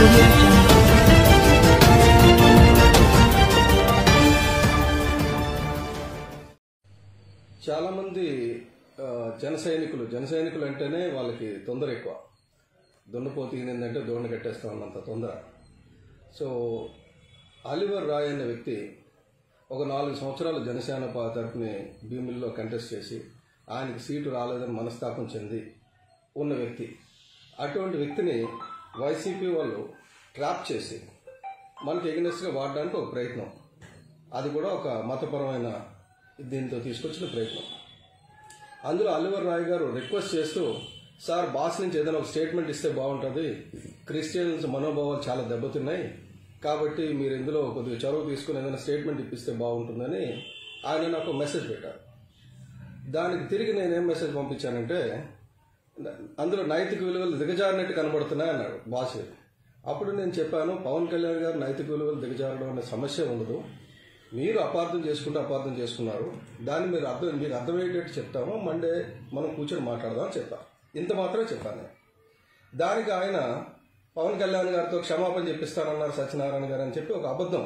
audio jungle. చాలామంది ఆ, జన సైనికులు జన సైనికులు అంటేనే వాళ్ళకి తొందర ఎక్కువ దున్నపోతు ఏంటంటే దోణ కట్టేస్తా ఉన్నంత తొందర సో ఆలివర్ రాయ్ అనే వ్యక్తి ఒక నాలుగు సంవత్సరాలు జనసేన పా- తరపుని భీమిల్లో కంటెస్ట్ చేసి ఆయనకి సీటు రాలేదని మనస్తాపం చెంది ఉన్న వ్యక్తి అటువంటి వ్యక్తిని వైసీపీ వాళ్ళు ట్రాప్ చేసి మనకి ఎగనెస్ట్గా వాడడానికి ఒక ప్రయత్నం అది కూడా ఒక మతపరమైన దీంతో తీసుకొచ్చిన ప్రయత్నం అందులో అల్లువర్ రాయ్ గారు రిక్వెస్ట్ చేస్తూ సార్ బాస్ నుంచి ఏదైనా ఒక స్టేట్మెంట్ ఇస్తే బాగుంటుంది క్రిస్టియన్స్ మనోభావాలు చాలా దెబ్బతిన్నాయి కాబట్టి మీరు ఇందులో కొద్దిగా చొరవ తీసుకుని ఏదైనా స్టేట్మెంట్ ఇప్పిస్తే బాగుంటుందని ఆయన నాకు మెసేజ్ పెట్టారు దానికి తిరిగి నేనేం మెసేజ్ పంపించానంటే అందులో నైతిక విలువలు దిగజారినట్టు కనబడుతున్నాయి అన్నాడు బాస్ అప్పుడు నేను చెప్పాను పవన్ కళ్యాణ్ గారు నైతిక విలువలు దిగజారడం అనే సమస్య ఉండదు మీరు అపార్థం చేసుకుంటే అపార్థం చేసుకున్నారు దాన్ని మీరు అర్థం మీకు అర్థమయ్యేటట్టు చెప్తాము మండే మనం కూర్చొని మాట్లాడదాం అని చెప్పాను ఇంత మాత్రమే చెప్పాను నేను. దానికి ఆయన పవన్ కళ్యాణ్ గారితో క్షమాపణ చెప్పిస్తానన్నారు సత్యనారాయణ గారు అని చెప్పి ఒక అబద్ధం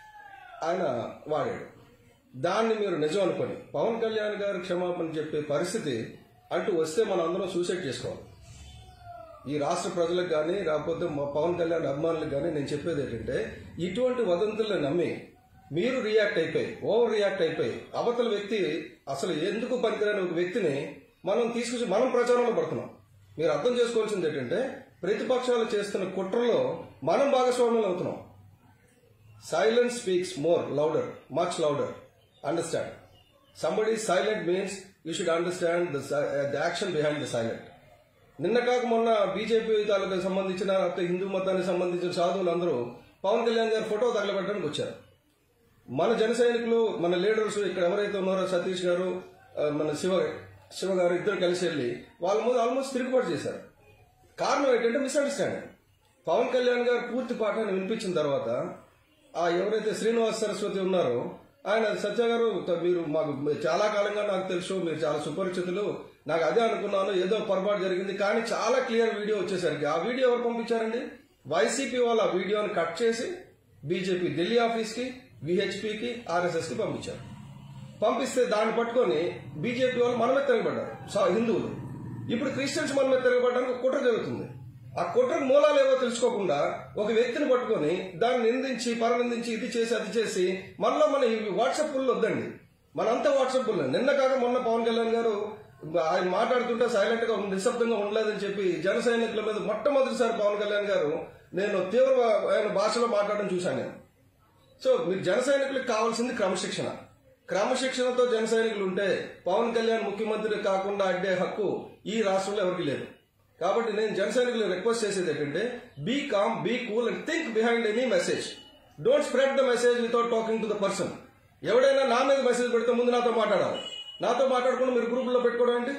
ఆయన వాడాడు దాన్ని మీరు నిజం అనుకొని పవన్ కళ్యాణ్ గారు క్షమాపణ చెప్పే పరిస్థితి అంటూ వస్తే మనం అందరం సూసైడ్ చేసుకోవాలి ఈ రాష్ట్ర ప్రజలకు కానీ లేకపోతే మా పవన్ కళ్యాణ్ అభిమానులకు కానీ నేను చెప్పేది ఏంటంటే ఇటువంటి వదంతులను నమ్మి మీరు రియాక్ట్ అయిపోయి ఓవర్ రియాక్ట్ అయిపోయి అవతల వ్యక్తి అసలు ఎందుకు పనికిరాని ఒక వ్యక్తిని మనం తీసుకొచ్చి మనం ప్రచారంలో పడుతున్నాం మీరు అర్థం చేసుకోవాల్సింది ఏంటంటే ప్రతిపక్షాలు చేస్తున్న కుట్రలో మనం భాగస్వామ్యం అవుతున్నాం silence speaks more louder much louder understand somebody silent means you should understand the action behind the silent నిన్న కాక మొన్న బీజేపీ తాలూకు సంబంధించిన లేకపోతే హిందూ మతానికి సంబంధించిన సాధువులు అందరూ పవన్ కళ్యాణ్ గారి ఫోటో తగలబెట్టడానికి వచ్చారు మన జన సైనికులు మన లీడర్స్ ఇక్కడ ఎవరైతే ఉన్నారో సతీష్ గారు ఆ, మన శివ శివ గారు ఇద్దరు కలిసి వెళ్ళి వాళ్ళ ముందు ఆల్మోస్ట్ తిరుగుబాటు చేశారు కారణం ఏంటంటే మిస్అండర్స్టాండింగ్ పవన్ కళ్యాణ్ గారు పూర్తి పాఠాన్ని వినిపించిన తర్వాత ఆ ఎవరైతే శ్రీనివాస్ సరస్వతి ఉన్నారో ఆయన సత్య గారు త- మీరు మాకు చాలా కాలంగా నాకు తెలుసు మీరు చాలా సుపరిచితులు నాకు అదే అనుకున్నాను ఏదో పొరపాటు జరిగింది కానీ చాలా క్లియర్ వీడియో వచ్చేసరికి ఆ వీడియో ఎవరు పంపించారండి వైసీపీ వాళ్ళు ఆ వీడియోని కట్ చేసి బీజేపీ ఢిల్లీ ఆఫీస్కి విహెచ్పికి ఆర్ఎస్ఎస్కి పంపించారు పంపిస్తే దాన్ని పట్టుకొని బీజేపీ వాళ్ళు మన మీద తిరగబడ్డారు సా- హిందువులు ఇప్పుడు క్రిస్టియన్స్ మన మీద తిరగబడడానికి ఒక కుట్ర జరుగుతుంది ఆ కుట్రకు మూలాలు ఏవో తెలుసుకోకుండా ఒక వ్యక్తిని పట్టుకొని దాన్ని నిందించి పరనిందించి ఇది చేసి అది చేసి మళ్ళీ మన ఈ వాట్సాప్ పుల్లు వద్దండి మనంతా వాట్సాప్ పుల్ నిన్న కాక మొన్న పవన్ కళ్యాణ్ గారు ఆయన మాట్లాడుతుంటే సైలెంట్ గా ఉండి నిశ్శబ్దంగా ఉండలేదని చెప్పి జన సైనికుల మీద మొట్టమొదటిసారి పవన్ కళ్యాణ్ గారు నేను తీవ్రమైన భాషలో మాట్లాడడం చూశాను నేను సో మీరు జన సైనికులకు కావాల్సింది క్రమశిక్షణ క్రమశిక్షణతో జన సైనికులు ఉంటే పవన్ కళ్యాణ్ ముఖ్యమంత్రి కాకుండా అడ్డే హక్కు ఈ రాష్ట్రంలో ఎవరికి లేదు కాబట్టి నేను జన సైనికులు రిక్వెస్ట్ చేసేది ఏంటంటే be calm be cool and think behind any message don't spread the message without talking to the person ఎవడైనా నా మీద మెసేజ్ పెడితే ముందు నాతో మాట్లాడాలి నాతో మాట్లాడకుండా మీరు గ్రూపుల్లో పెట్టుకోవడం ఏంటి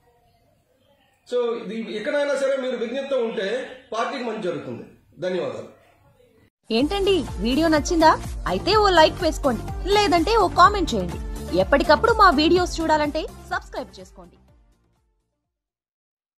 సో ఇది ఎక్కడైనా సరే మీరు విజ్ఞప్తి ఉంటే పార్టీకి మంచి జరుగుతుంది ధన్యవాదాలు ఏంటండి వీడియో నచ్చిందా అయితే ఓ లైక్ వేసుకోండి లేదంటే ఓ కామెంట్ చేయండి ఎప్పటికప్పుడు మా వీడియోస్ చూడాలంటే సబ్స్క్రైబ్ చేసుకోండి